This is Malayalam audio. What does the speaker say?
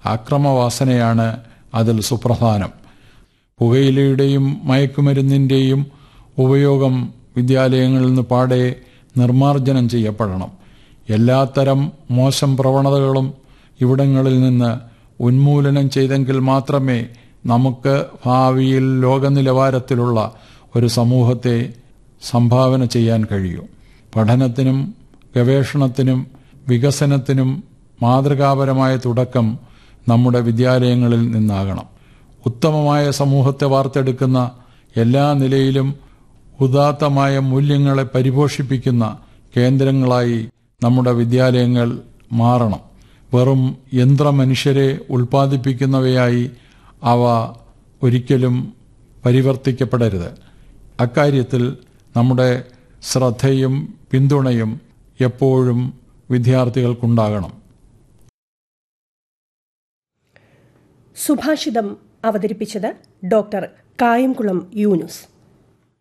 അക്രമവാസനയാണ് അതിൽ സുപ്രധാനം പുകയിലയുടെയും മയക്കുമരുന്നിൻ്റെയും ഉപയോഗം വിദ്യാലയങ്ങളിൽ നിന്ന് പാടെ നിർമ്മാർജ്ജനം ചെയ്യപ്പെടണം എല്ലാത്തരം മോശം പ്രവണതകളും ഇവിടങ്ങളിൽ നിന്ന് ഉന്മൂലനം ചെയ്തെങ്കിൽ മാത്രമേ നമുക്ക് ഭാവിയിൽ ലോകനിലവാരത്തിലുള്ള ഒരു സമൂഹത്തെ സംഭാവന ചെയ്യാൻ കഴിയൂ പഠനത്തിനും ഗവേഷണത്തിനും വികസനത്തിനും മാതൃകാപരമായ തുടക്കം നമ്മുടെ വിദ്യാലയങ്ങളിൽ നിന്നാകണം ഉത്തമമായ സമൂഹത്തെ വാർത്തെടുക്കുന്ന എല്ലാ നിലയിലും ഉദാത്തമായ മൂല്യങ്ങളെ പരിപോഷിപ്പിക്കുന്ന കേന്ദ്രങ്ങളായി നമ്മുടെ വിദ്യാലയങ്ങൾ മാറണം വെറും യന്ത്രമനുഷ്യരെ ഉൽപ്പാദിപ്പിക്കുന്നവയായി അവ ഒരിക്കലും പരിവർത്തിക്കപ്പെടരുത് അക്കാര്യത്തിൽ നമ്മുടെ ശ്രദ്ധയും പിന്തുണയും എപ്പോഴും വിദ്യാർത്ഥികൾക്കുണ്ടാകണം സുഭാഷിതം അവതരിപ്പിച്ചത് ഡോക്ടർ കായംകുളം യൂനുസ്